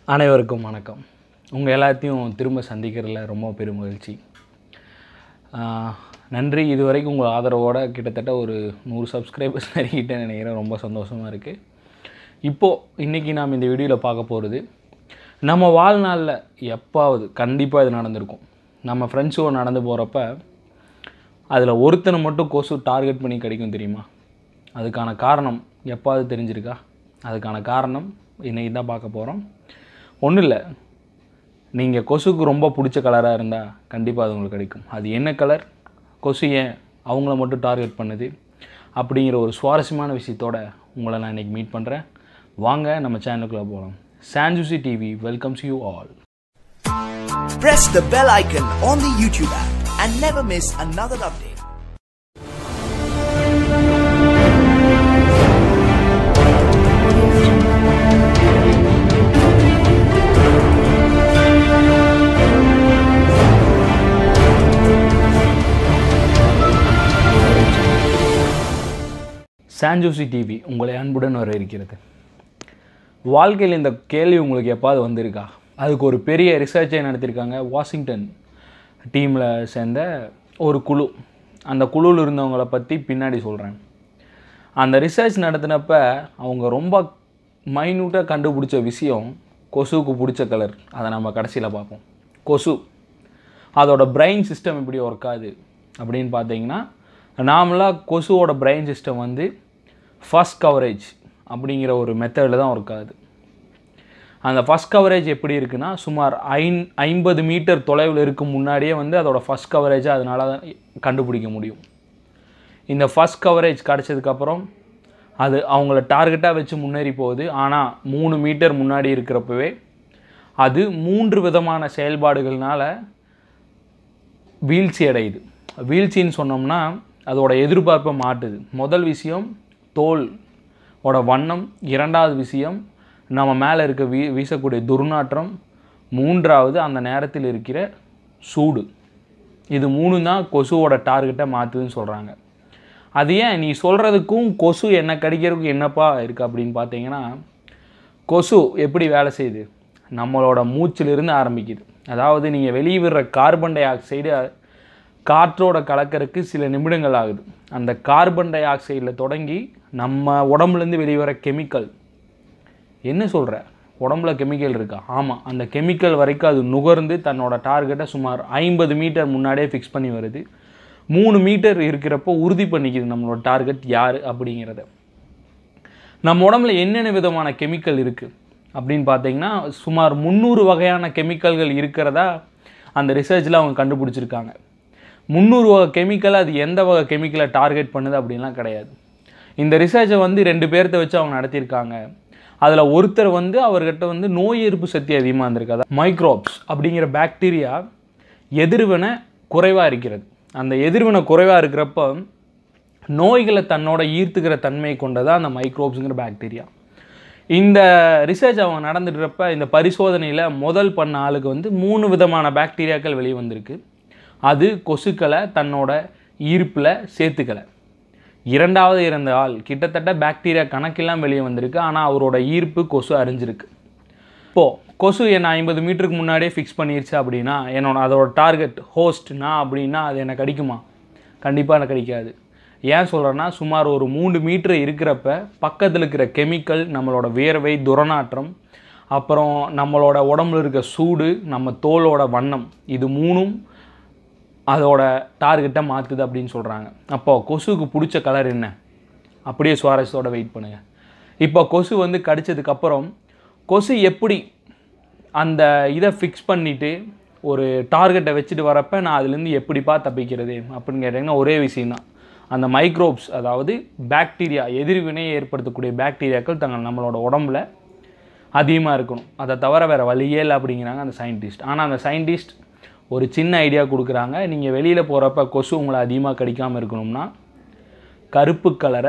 அனைவருக்கும் வணக்கம் உங்கள் எல்லாத்தையும் திரும்ப சந்திக்கிறதுல ரொம்ப பெரும் மகிழ்ச்சி ஆஹ், நன்றி இதுவரைக்கும் உங்கள் ஆதரவோட கிட்டத்தட்ட ஒரு நூறு சப்ஸ்கிரைபர்ஸ் நெருங்கிட்ட நினைக்கிறேன் ரொம்ப சந்தோஷமாக இருக்குது இப்போது இன்றைக்கி நாம் இந்த வீடியோவில் பார்க்க போகிறது நம்ம வாழ்நாளில் எப்பாவது கண்டிப்பாக இது நடந்திருக்கும் நம்ம ஃப்ரெண்ட்ஸோட நடந்து போகிறப்ப அதில் ஒருத்தனை மட்டும் கொசு டார்கெட் பண்ணி கிடைக்கும் தெரியுமா அதுக்கான காரணம் எப்பாவது தெரிஞ்சிருக்கா அதுக்கான காரணம் இன்றைக்கி தான் பார்க்க போகிறோம் ஒன்றும் இல்லை நீங்கள் கொசுக்கு ரொம்ப பிடிச்ச கலராக இருந்தால் கண்டிப்பாக அது உங்களுக்கு கிடைக்கும் அது என்ன கலர் கொசு ஏன் அவங்கள மட்டும் டார்கெட் பண்ணுது அப்படிங்கிற ஒரு சுவாரஸ்யமான விஷயத்தோட உங்களை நான் இன்றைக்கி மீட் பண்ணுறேன் வாங்க நம்ம சேனலுக்குள்ளே போகலாம் சான்ஜூசி TV welcomes you all Press the bell icon on the YouTube app and never miss another update. சான்ஜூசி டிவி உங்களை அன்புடன் வரவேற்கிறது வாழ்க்கையில் இந்த கேள்வி உங்களுக்கு எப்பாவது வந்திருக்கா அதுக்கு ஒரு பெரிய ரிசர்ச்சை நடத்தியிருக்காங்க வாஷிங்டன் டீமில் சேர்ந்த ஒரு குழு அந்த குழுவில் இருந்தவங்கள பற்றி பின்னாடி சொல்கிறேன் அந்த ரிசர்ச் நடத்தினப்ப அவங்க ரொம்ப மைன்யூட்டாக கண்டுபிடிச்ச விஷயம் கொசுவுக்கு பிடிச்ச கலர் அதை நம்ம கடைசியில் பார்ப்போம் கொசு அதோட பிரெயின் சிஸ்டம் எப்படி ஒர்க் ஆகுது அப்படின்னு பார்த்தீங்கன்னா நார்மலாக கொசுவோட பிரெயின் சிஸ்டம் வந்து ஃபர்ஸ்ட் கவரேஜ் அப்படிங்கிற ஒரு மெத்தடில் தான் ஒர்க் ஆகுது அந்த ஃபர்ஸ்ட் கவரேஜ் எப்படி இருக்குன்னா சுமார் ஐன் ஐம்பது மீட்டர் தொலைவில் இருக்கும் முன்னாடியே வந்து அதோட ஃபர்ஸ்ட் கவரேஜை அதனால் கண்டுபிடிக்க முடியும் இந்த ஃபர்ஸ்ட் கவரேஜ் கிடச்சதுக்கப்புறம் அது அவங்கள டார்கெட்டாக வச்சு முன்னேறி போகுது ஆனால் மூணு மீட்டர் முன்னாடி இருக்கிறப்பவே அது மூன்று விதமான செயல்பாடுகள்னால வீழ்ச்சி அடையுது வீழ்ச்சின்னு சொன்னோம்னா அதோட எதிர்பார்ப்பை மாட்டுது முதல் விஷயம் தோல் ஓட வண்ணம் இரண்டாவது விஷயம் நம்ம மேலே இருக்க வீ வீசக்கூடிய துர்நாற்றம் மூன்றாவது அந்த நேரத்தில் இருக்கிற சூடு இது மூணு தான் கொசுவோட டார்கெட்டை மாற்றுதுன்னு சொல்கிறாங்க அது ஏன் நீ சொல்கிறதுக்கும் கொசு என்ன கடிக்கிறதுக்கும் என்னப்பா இருக்குது அப்படின்னு பார்த்தீங்கன்னா கொசு எப்படி வேலை செய்யுது நம்மளோட மூச்சிலிருந்து ஆரம்பிக்குது அதாவது நீங்கள் வெளியே விடுற கார்பன் டை ஆக்சைடு காற்றோட கலக்கறதுக்கு சில நிமிடங்கள் ஆகுது அந்த கார்பன் டை ஆக்சைடில் தொடங்கி நம்ம உடம்புலேருந்து வெளிவர கெமிக்கல் என்ன சொல்கிற உடம்புல கெமிக்கல் இருக்கா ஆமாம் அந்த கெமிக்கல் வரைக்கும் அது நுகர்ந்து தன்னோட டார்கெட்டை சுமார் ஐம்பது மீட்டர் முன்னாடியே ஃபிக்ஸ் பண்ணி வருது மூணு மீட்டர் இருக்கிறப்போ உறுதி பண்ணிக்குது நம்மளோட டார்கெட் யார் அப்படிங்கிறத நம்ம உடம்புல என்னென்ன விதமான கெமிக்கல் இருக்குது அப்படின்னு பார்த்தீங்கன்னா சுமார் முந்நூறு வகையான கெமிக்கல்கள் இருக்கிறதா அந்த ரிசர்ச்சில் அவங்க கண்டுபிடிச்சிருக்காங்க முந்நூறு வகை கெமிக்கல் அது எந்த வகை கெமிக்கலை டார்கெட் பண்ணுது அப்படின்லாம் கிடையாது இந்த ரிசர்ச்சை வந்து ரெண்டு பேர்த்த வச்சு அவங்க நடத்தியிருக்காங்க அதில் ஒருத்தர் வந்து அவர்கிட்ட வந்து நோய் எதிர்ப்பு சக்தி அதிகமாக இருந்திருக்கு அதாவது மைக்ரோப்ஸ் அப்படிங்கிற பாக்டீரியா எதிர்வினை குறைவாக இருக்கிறது அந்த எதிர்வினை குறைவாக இருக்கிறப்ப நோய்களை தன்னோட ஈர்த்துக்கிற தன்மை கொண்டதா அந்த மைக்ரோப்ஸுங்கிற பாக்டீரியா இந்த ரிசர்ச் அவங்க நடந்துட்டுறப்ப இந்த பரிசோதனையில் முதல் பண்ண ஆளுக்கு வந்து மூணு விதமான பாக்டீரியாக்கள் வெளியே வந்திருக்கு அது கொசுக்களை தன்னோட ஈர்ப்பில் சேர்த்துக்கலை இரண்டாவது இருந்த ஆள் கிட்டத்தட்ட பாக்டீரியா கணக்கெல்லாம் வெளியே வந்திருக்கு ஆனால் அவரோட ஈர்ப்பு கொசு அறிஞ்சிருக்கு இப்போது கொசு என்னை ஐம்பது மீட்டருக்கு முன்னாடியே ஃபிக்ஸ் பண்ணிருச்சு அப்படின்னா என்னோட அதோட டார்கெட் ஹோஸ்ட் நான் அப்படின்னா அது எனக்கு கிடைக்குமா கண்டிப்பாக எனக்கு கிடைக்காது ஏன் சொல்கிறேன்னா சுமார் ஒரு மூணு மீட்டர் இருக்கிறப்ப பக்கத்தில் இருக்கிற கெமிக்கல் நம்மளோட வேர்வை துரநாற்றம் அப்புறம் நம்மளோட உடம்புல இருக்க சூடு நம்ம தோலோட வண்ணம் இது மூணும் அதோட டார்கெட்டை மாற்றுது அப்படின்னு சொல்கிறாங்க அப்போ கொசுவுக்கு பிடிச்ச கலர் என்ன அப்படியே சுவாரஸ்யத்தோட வெயிட் பண்ணுங்கள் இப்போ கொசு வந்து கடிச்சதுக்கப்புறம் கொசு எப்படி அந்த இதை ஃபிக்ஸ் பண்ணிவிட்டு ஒரு டார்கெட்டை வச்சுட்டு வரப்ப நான் அதுலேருந்து எப்படிப்பா தப்பிக்கிறது அப்படின்னு கேட்டிங்கன்னா ஒரே விஷயம்தான் அந்த மைக்ரோப்ஸ் அதாவது பாக்டீரியா எதிர்வினையை ஏற்படுத்தக்கூடிய பாக்டீரியாக்கள் தங்கள் நம்மளோட உடம்புல அதிகமாக இருக்கணும் அதை தவிர வேறு வழியே இல்லை அப்படிங்கிறாங்க அந்த சயின்டிஸ்ட் ஆனால் அந்த சயின்டிஸ்ட் ஒரு சின்ன ஐடியா கொடுக்குறாங்க நீங்கள் வெளியில் போகிறப்ப கொசு உங்களை அதிகமாக கடிக்காமல் இருக்கணும்னா கருப்பு கலரை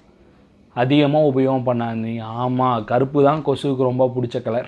அதிகமாக உபயோகம் பண்ணாதீங்க ஆமாம் கருப்பு தான் கொசுவுக்கு ரொம்ப பிடிச்ச கலர்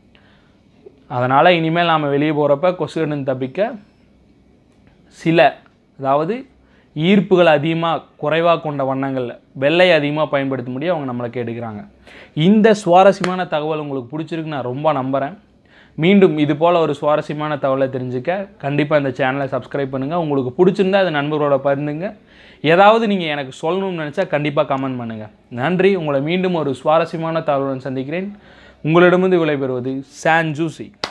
அதனால் இனிமேல் நாம் வெளியே போகிறப்ப கொசுகிட்ட தப்பிக்க சில அதாவது ஈர்ப்புகள் அதிகமாக குறைவாக கொண்ட வண்ணங்கள் வெள்ளை அதிகமாக பயன்படுத்த முடியும் அவங்க நம்மளை கேட்டுக்கிறாங்க இந்த சுவாரஸ்யமான தகவல் உங்களுக்கு பிடிச்சிருக்கு நான் ரொம்ப நம்புகிறேன் மீண்டும் இது போல் ஒரு சுவாரஸ்யமான தகவலை தெரிஞ்சுக்க கண்டிப்பாக இந்த சேனலை சப்ஸ்கிரைப் பண்ணுங்கள் உங்களுக்கு பிடிச்சிருந்தா அது நண்பர்களோட பகிர்ந்துங்க ஏதாவது நீங்கள் எனக்கு சொல்லணும்னு நினச்சா கண்டிப்பாக கமெண்ட் பண்ணுங்கள் நன்றி உங்களை மீண்டும் ஒரு சுவாரஸ்யமான தகவலுடன் சந்திக்கிறேன் உங்களிடமிருந்து விடைபெறுவது சான் ஜூசி